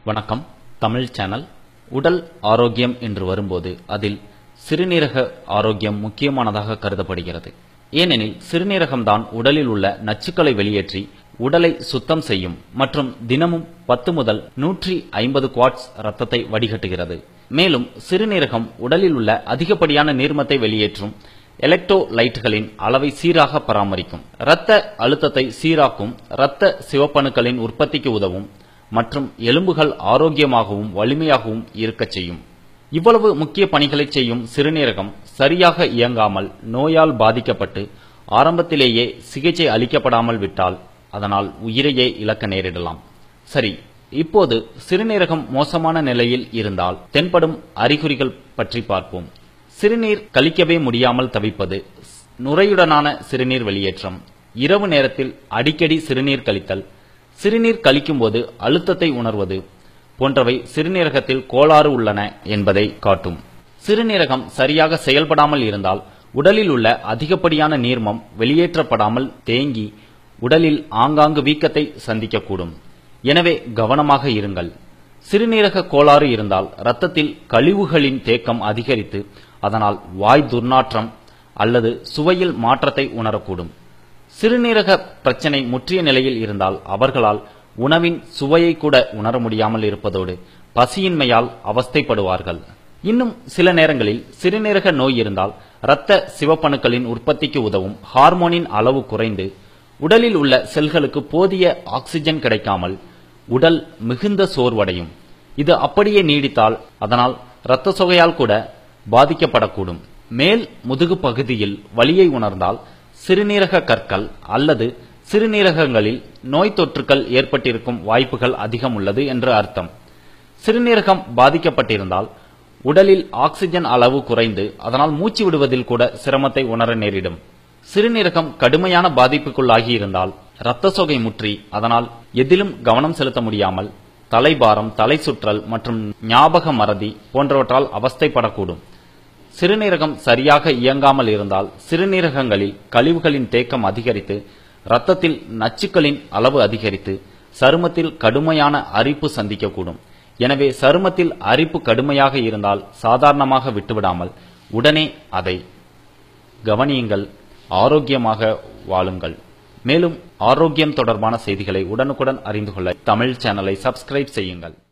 வணக்கம் தமிழ் சேனல் உடல் ஆரோக்கியம் என்று வரும்போது அதில் சிறுநீரக ஆரோக்கியம் முக்கியமானதாக கருதப்படுகிறது ஏனெனில் சிறுநீரகம்தான் உடலில் உள்ள நச்சுக்களை வெளியேற்றி உடலை சுத்தம் செய்யும் மற்றும் தினமும் பத்து முதல் நூற்றி ஐம்பது குவாட்ஸ் ரத்தத்தை வடிகட்டுகிறது மேலும் சிறுநீரகம் உடலில் உள்ள அதிகப்படியான நீர்மத்தை வெளியேற்றும் எலக்ட்ரோலைட்டுகளின் அளவை சீராக பராமரிக்கும் இரத்த அழுத்தத்தை சீராக்கும் இரத்த சிவப்பணுக்களின் உற்பத்திக்கு உதவும் மற்றும் எலும்புகள் ஆரோக்கியமாகவும் வலிமையாகவும் இருக்கச் செய்யும் இவ்வளவு முக்கிய பணிகளை செய்யும் சிறுநீரகம் சரியாக இயங்காமல் நோயால் பாதிக்கப்பட்டு ஆரம்பத்திலேயே சிகிச்சை அளிக்கப்படாமல் விட்டால் அதனால் உயிரையே இழக்க நேரிடலாம் சரி இப்போது சிறுநீரகம் மோசமான நிலையில் இருந்தால் தென்படும் அறிகுறிகள் பற்றி பார்ப்போம் சிறுநீர் கழிக்கவே முடியாமல் தவிப்பது நுரையுடனான சிறுநீர் வெளியேற்றம் இரவு நேரத்தில் அடிக்கடி சிறுநீர் கழித்தல் சிறுநீர் கழிக்கும்போது அழுத்தத்தை உணர்வது போன்றவை சிறுநீரகத்தில் கோளாறு உள்ளன என்பதை காட்டும் சிறுநீரகம் சரியாக செயல்படாமல் இருந்தால் உடலில் உள்ள அதிகப்படியான நீர்மம் வெளியேற்றப்படாமல் தேங்கி உடலில் ஆங்காங்கு வீக்கத்தை சந்திக்கக்கூடும் எனவே கவனமாக இருங்கள் சிறுநீரக கோளாறு இருந்தால் இரத்தத்தில் கழிவுகளின் தேக்கம் அதிகரித்து அதனால் வாய் துர்நாற்றம் அல்லது சுவையில் மாற்றத்தை உணரக்கூடும் சிறுநீரக பிரச்சனை முற்றிய நிலையில் இருந்தால் அவர்களால் உணவின் சுவையை கூட உணர முடியாமல் இருப்பதோடு பசியின்மையால் அவஸ்தைப்படுவார்கள் இன்னும் சில நேரங்களில் சிறுநீரக நோய் இருந்தால் இரத்த சிவப்பணுக்களின் உற்பத்திக்கு உதவும் ஹார்மோனின் அளவு குறைந்து உடலில் உள்ள செல்களுக்கு போதிய ஆக்சிஜன் கிடைக்காமல் உடல் மிகுந்த சோர்வடையும் இது அப்படியே நீடித்தால் அதனால் இரத்த சொகையால் கூட பாதிக்கப்படக்கூடும் மேல் முதுகு பகுதியில் வலியை உணர்ந்தால் சிறுநீரக கற்கள் அல்லது சிறுநீரகங்களில் நோய் தொற்றுக்கள் ஏற்பட்டிருக்கும் வாய்ப்புகள் அதிகம் உள்ளது என்று அர்த்தம் சிறுநீரகம் பாதிக்கப்பட்டிருந்தால் உடலில் ஆக்சிஜன் அளவு குறைந்து அதனால் மூச்சு விடுவதில் கூட சிரமத்தை உணர நேரிடும் சிறுநீரகம் கடுமையான பாதிப்புக்குள்ளாகி இருந்தால் இரத்த சொகை முற்றி அதனால் எதிலும் கவனம் செலுத்த முடியாமல் தலைபாரம் தலை சுற்றல் மற்றும் ஞாபக மறதி போன்றவற்றால் அவஸ்தைப்படக்கூடும் சிறுநீரகம் சரியாக இயங்காமல் இருந்தால் சிறுநீரகங்களில் கழிவுகளின் தேக்கம் அதிகரித்து இரத்தத்தில் நச்சுக்களின் அளவு அதிகரித்து சருமத்தில் கடுமையான அரிப்பு சந்திக்கக்கூடும் எனவே சருமத்தில் அரிப்பு கடுமையாக இருந்தால் சாதாரணமாக விட்டுவிடாமல் உடனே அதை கவனியுங்கள் ஆரோக்கியமாக வாழுங்கள் மேலும் ஆரோக்கியம் தொடர்பான செய்திகளை உடனுக்குடன் அறிந்து கொள்ள தமிழ் சேனலை சப்ஸ்கிரைப் செய்யுங்கள்